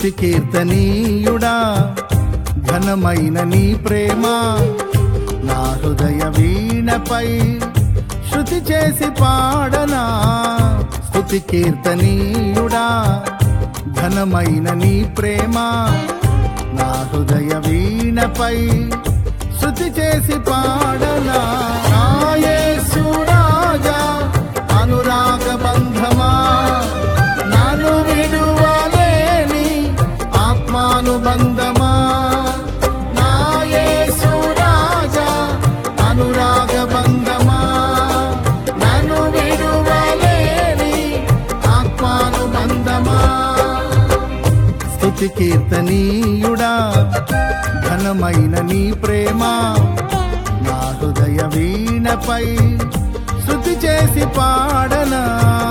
స్తుతి కీర్తనీయుడా ఘనమైన నీ ప్రేమ నా హృదయ వీణపై శృతి చేసి పాడనా స్తుతి కీర్తనీయుడా ఘనమైన నీ ప్రేమ నా హృదయ వీణపై శృతి చేసి పాడనా నా యేసు రాజా అనురాగ బంధమా నన్ను విడువలేని ఆత్మానుబంధమా నా యేసు రాజా అనురాగ బంధమా నన్ను విడువలేని ఆత్మానుబంధమా స్తుతి కీర్తనీయుడా ఘనమైన నీ ప్రేమ నా హృదయ వీణపై శృతి చేసి పాడనా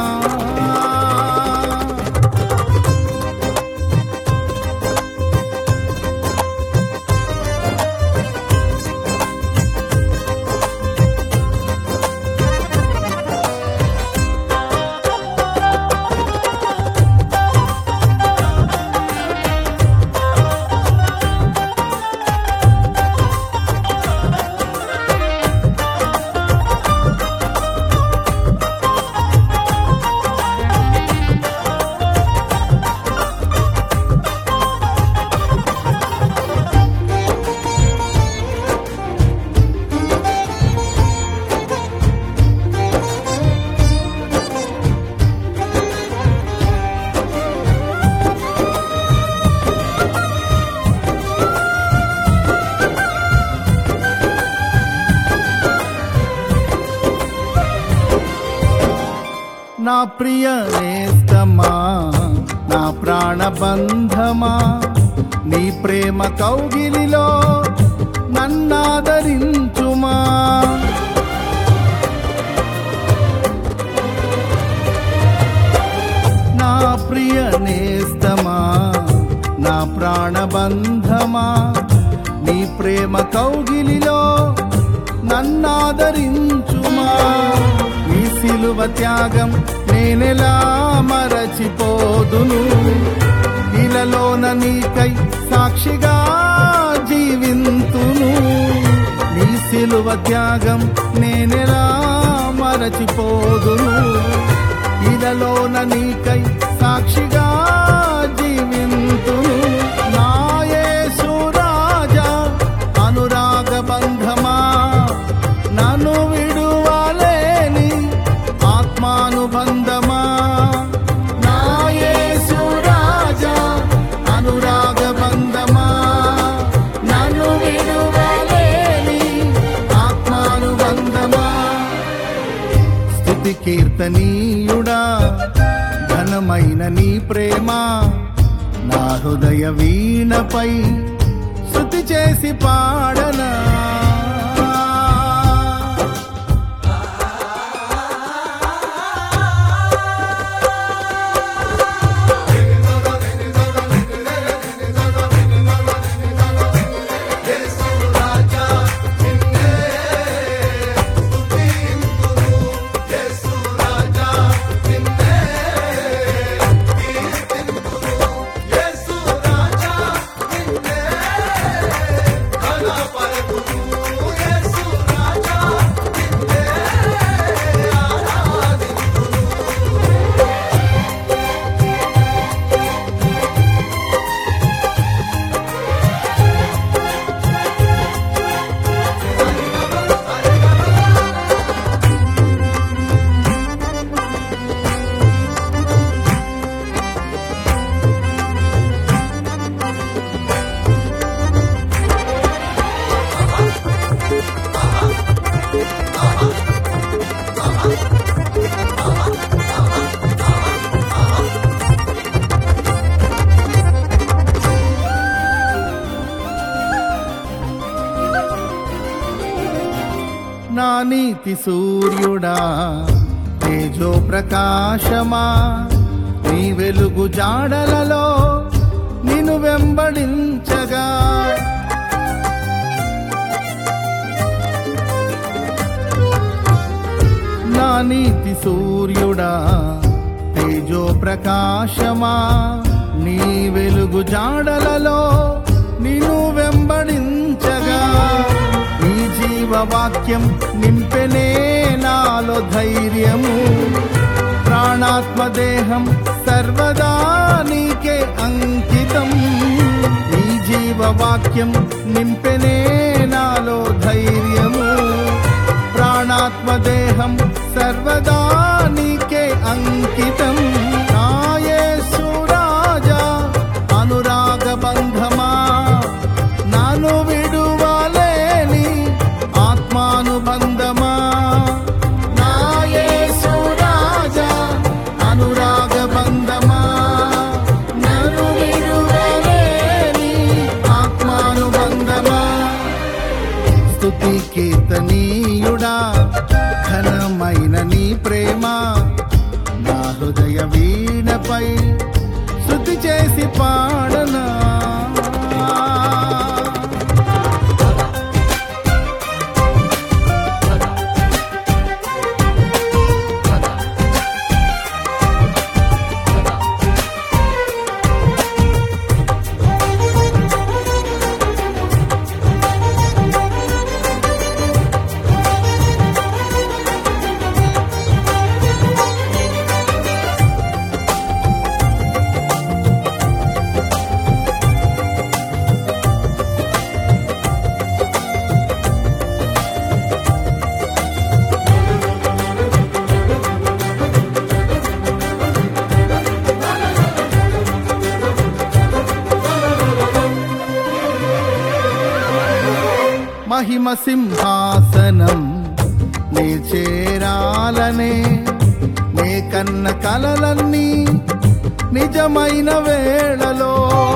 నా ప్రియ నేస్తమా నా ప్రాణబంధమా నీ ప్రేమ కౌగిలిలో నన్నాదరించుమా నా ప్రియ నేస్తమా నా ప్రాణబంధమా నీ ప్రేమ కౌగిలిలో నన్నాదరించుమా నీ సిలువ త్యాగం నేనెలా మరచిపోదును ఇలలోన నీకై సాక్షిగా జీవింతును నీ సిలువ త్యాగం నేనెలా మరచిపోదును ఇలలోన నీకై సాక్షిగా జీవింతును నా యేసు రాజా అనురాగ బంధమా నన్ను విడువలేని ఆత్మానుబంధమా నా యేసు రాజా అనురాగ బంధమా నన్ను విడువలేని ఆత్మానుబంధమా స్తుతి కీర్తనీయుడా ఘనమైన నీ ప్రేమ నా హృదయ వీణపై శృతి చేసి పాడనా నా నీతి సూర్యుడా తేజో ప్రకాశమా నీ వెలుగు జాడలలో నిన్ను వెంబడించగా నా నీతి సూర్యుడా తేజో తేజో ప్రకాశమా నీ వెలుగు జాడలలో నిన్ను వెంబడించగా నీ జీవవాక్యం నింపెనే నాలో ధైర్యము ప్రాణాత్మ దేహం సర్వదా నీకే అంకితం నీ జీవవాక్యం నింపెనే నాలో ధైర్యము ప్రాణాత్మ దేహం సర్వదా నీకే అంకితం నాయేసు రాజా అనురాగ బంధమా నాను విడువలేని ఆత్మానుబంధమా నాయేసు రాజా అనురాగ బంధమా నన్ను విడువలేని ఆత్మానుబంధమా స్తుతి కీర్తనీయుడా ఘనమైన నీ ప్రేమ నా హృదయ వీణపై శృతి చేసి పాడనా మహిమ సింహాసనం నీ చేరాలనే నే కన్న కలలన్నీ నిజమైన వేళలో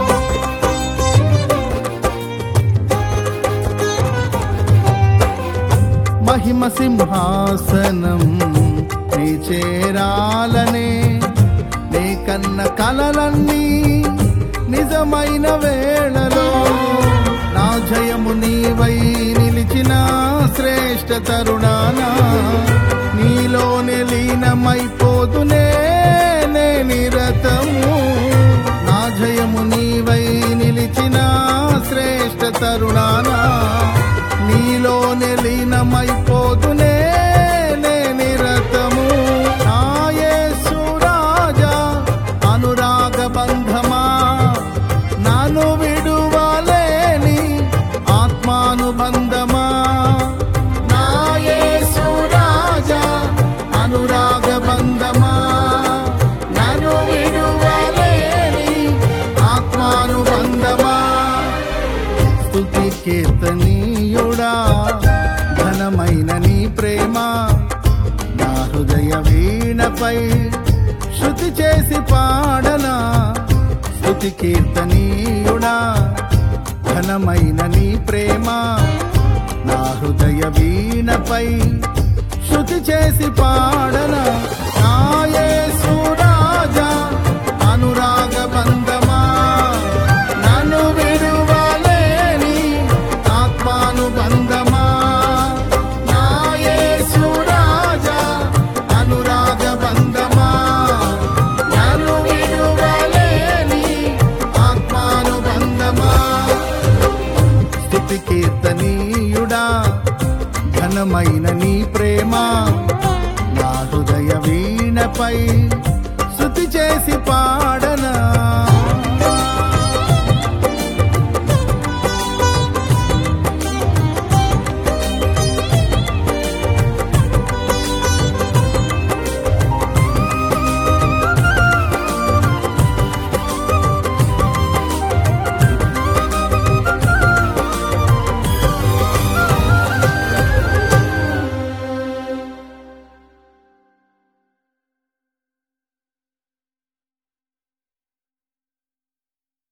మహిమ సింహాసనం నీ చేరాలనే నీ కన్న కలలన్నీ నిజమైన వేళలో నా జయము నీవై నిలిచిన శ్రేష్ఠ తరుణానా నీలోనే లీనమైపోదునే నే నిరతము నా జయము నీవై నిలిచిన శ్రేష్ఠ తరుణానా నీలోనే లీనమైపోదునే నే నిరతము నా యేసు రాజా అనురాగ బంధమా నాను విడువలేని ఆత్మానుబంధమా నా యేసు రాజా అనురాగ బంధమా నన్ను విడువలేని ఆత్మానుబంధమా స్తుతి కీర్తనీయుడా ఘనమైన నీ ప్రేమ నా హృదయ వీణపై శృతి చేసి పాడనా స్తుతి కీర్తనీయుడా ఘనమైన నీ ప్రేమ నా హృదయ వీణపై శృతి చేసి పాడనా నా యేసు రాజా అనురాగ బంధమా నన్ను విడువలేని ఆత్మానుబంధమా నా యేసు రాజా అనురాగ బంధమా నన్ను విడువలేని ఆత్మానుబంధమా స్తుతి కీర్తనీయుడా ఘనమైన నీ ప్రేమ నా హృదయ వీణపై శృతి చేసి పా